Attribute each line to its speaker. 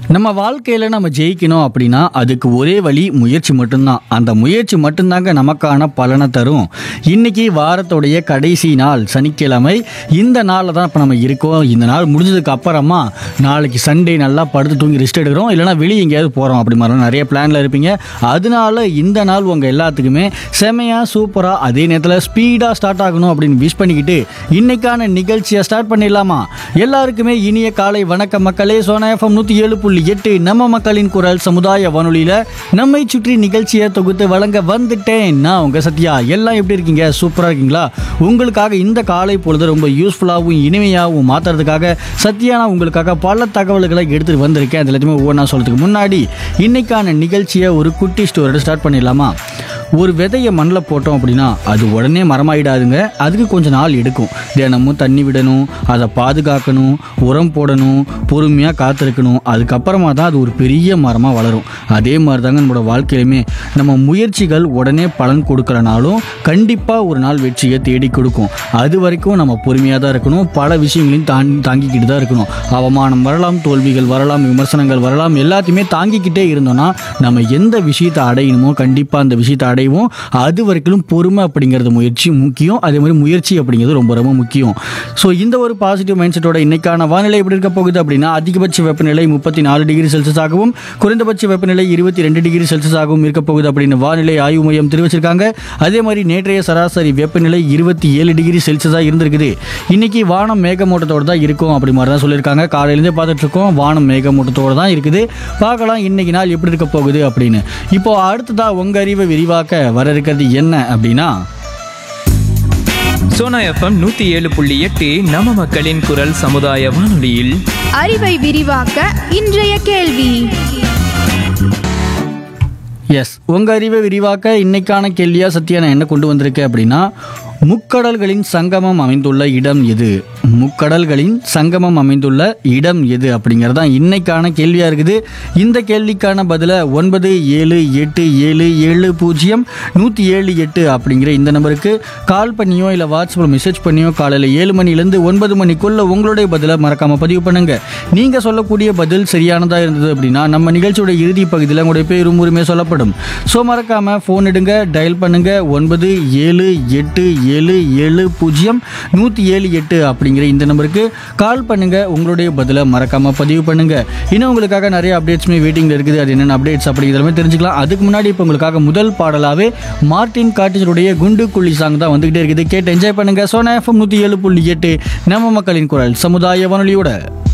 Speaker 1: நம்ம வாழ்க்கையில் நம்ம ஜெயிக்கணும் அப்படின்னா அதுக்கு ஒரே வழி முயற்சி மட்டும்தான் அந்த முயற்சி மட்டும்தாங்க நமக்கான பலனை தரும் இன்னைக்கு வாரத்துடைய கடைசி நாள் சனிக்கிழமை இந்த நாளில் தான் இப்போ நம்ம இருக்கோம் இந்த நாள் முடிஞ்சதுக்கு அப்புறமா நாளைக்கு சண்டே நல்லா படுத்து தூங்கி ரெஸ்ட் எடுக்கிறோம் இல்லைனா வெளியே எங்கேயாவது போகிறோம் அப்படி மாதிரி நிறைய பிளானில் இருப்பீங்க அதனால இந்த நாள் உங்கள் எல்லாத்துக்குமே செமையாக சூப்பராக அதே நேரத்தில் ஸ்பீடாக ஸ்டார்ட் ஆகணும் அப்படின்னு விஷ் பண்ணிக்கிட்டு இன்னைக்கான நிகழ்ச்சியை ஸ்டார்ட் பண்ணிடலாமா எல்லாருக்குமே இனிய காலை வணக்கம் மக்களே சோனா எஃப்எம் நூற்றி ஏழு புள்ளி எட்டு நம்ம மக்களின் குரல் சமுதாய வானொலியில் நம்மை சுற்றி நிகழ்ச்சியை தொகுத்து வழங்க வந்துட்டேன் நான் உங்கள் சத்யா எல்லாம் எப்படி இருக்கீங்க சூப்பராக இருக்கீங்களா உங்களுக்காக இந்த காலை பொழுது ரொம்ப யூஸ்ஃபுல்லாகவும் இனிமையாகவும் மாற்றுறதுக்காக சத்யா நான் உங்களுக்காக பல தகவல்களை எடுத்துகிட்டு வந்திருக்கேன் அது எல்லாத்தையுமே ஒவ்வொன்றா சொல்கிறதுக்கு முன்னாடி இன்னைக்கான நிகழ்ச்சியை ஒரு குட்டி ஸ்டோரியோட ஸ்டார்ட் பண்ணிடலாமா ஒரு விதையை மண்ணில் போட்டோம் அப்படின்னா அது உடனே மரமாயிடாதுங்க அதுக்கு கொஞ்சம் நாள் எடுக்கும் தினமும் தண்ணி விடணும் அதை பாதுகாக்கணும் உரம் போடணும் பொறுமையாக காத்திருக்கணும் அதுக்கப்புறமா தான் அது ஒரு பெரிய மரமாக வளரும் அதே மாதிரி தாங்க நம்மளோட வாழ்க்கையிலுமே நம்ம முயற்சிகள் உடனே பலன் கொடுக்கலனாலும் கண்டிப்பாக ஒரு நாள் வெற்றியை தேடி கொடுக்கும் அது வரைக்கும் நம்ம பொறுமையாக தான் இருக்கணும் பல விஷயங்களையும் தாண்டி தாங்கிக்கிட்டு தான் இருக்கணும் அவமானம் வரலாம் தோல்விகள் வரலாம் விமர்சனங்கள் வரலாம் எல்லாத்தையுமே தாங்கிக்கிட்டே இருந்தோம்னா நம்ம எந்த விஷயத்தை அடையணுமோ கண்டிப்பாக அந்த விஷயத்தை அடைவோம் அது வரைக்கும் பொறுமை அப்படிங்கிறது முயற்சி முக்கியம் அதே மாதிரி முயற்சி அப்படிங்கிறது ரொம்ப ரொம்ப முக்கியம் ஸோ இந்த ஒரு பாசிட்டிவ் மைண்ட் செட்டோட இன்னைக்கான வானிலை எப்படி இருக்க போகுது அப்படின்னா அதிகபட்ச வெப்பநிலை முப்பத்தி நாலு டிகிரி செல்சியஸ் ஆகவும் குறைந்தபட்ச வெப்பநிலை இருபத்தி ரெண்டு டிகிரி செல்சியஸ் ஆகவும் இருக்க போகுது அப்படின்னு வானிலை ஆய்வு மையம் தெரிவிச்சிருக்காங்க அதே மாதிரி நேற்றைய சராசரி வெப்பநிலை இருபத்தி ஏழு டிகிரி செல்சியஸாக இருந்திருக்குது இன்னைக்கு வானம் மேகமூட்டத்தோடு தான் இருக்கும் அப்படி மாதிரி தான் சொல்லியிருக்காங்க காலையிலேருந்தே பார்த்துட்டு இருக்கோம் வானம் மேகமூட்டத்தோடு தான் இருக்குது பார்க்கலாம் இன்னைக்கு நாள் எப்படி இருக்க போகுது அப்படின்னு இப்போ அடுத்ததா உங்க அறிவை விரிவாக்க வர இருக்கிறது என்ன அப்படின்னா
Speaker 2: சோனா எஃப்எம் நூத்தி ஏழு புள்ளி எட்டு நம்ம மக்களின் குரல் சமுதாய வானொலியில்
Speaker 3: அறிவை விரிவாக்க இன்றைய கேள்வி
Speaker 1: எஸ் உங்க அறிவை விரிவாக்க இன்னைக்கான கேள்வியா சத்யா நான் என்ன கொண்டு வந்திருக்கேன் அப்படின்னா முக்கடல்களின் சங்கமம் அமைந்துள்ள இடம் எது முக்கடல்களின் சங்கமம் அமைந்துள்ள இடம் எது அப்படிங்கிறது தான் இன்னைக்கான கேள்வியா இருக்குது இந்த கேள்விக்கான பதிலை ஒன்பது ஏழு எட்டு ஏழு ஏழு பூஜ்ஜியம் நூற்றி ஏழு எட்டு அப்படிங்கிற இந்த நம்பருக்கு கால் பண்ணியோ இல்லை வாட்ஸ்அப்பில் மெசேஜ் பண்ணியோ காலையில் ஏழு மணிலேருந்து ஒன்பது மணிக்குள்ள உங்களுடைய பதிலை மறக்காம பதிவு பண்ணுங்க நீங்க சொல்லக்கூடிய பதில் சரியானதா இருந்தது அப்படின்னா நம்ம நிகழ்ச்சியோட இறுதி பகுதியில் உங்களுடைய பேரும் உரிமை சொல்லப்படும் ஸோ மறக்காம ஃபோன் எடுங்க டயல் பண்ணுங்க ஒன்பது ஏழு எட்டு ஏழு ஏழு பூஜ்ஜியம் நூற்றி ஏழு எட்டு அப்படிங்கிற இந்த நம்பருக்கு கால் பண்ணுங்க உங்களுடைய பதிலை மறக்காம பதிவு பண்ணுங்க இன்னும் உங்களுக்காக நிறைய அப்டேட்ஸுமே வெயிட்டிங்ல இருக்குது அது என்னென்ன அப்டேட்ஸ் அப்படிங்கிறதுமே தெரிஞ்சுக்கலாம் அதுக்கு முன்னாடி இப்போ உங்களுக்காக முதல் பாடலாவே மார்டின் காட்டினுடைய குண்டு குள்ளி சாங் தான் வந்துகிட்டே இருக்குது கேட்டு என்ஜாய் பண்ணுங்க சோனா எஃப்எம் நூற்றி ஏழு புள்ளி எட்டு நம்ம மக்களின் குரல் சமுதாய வானொலியோட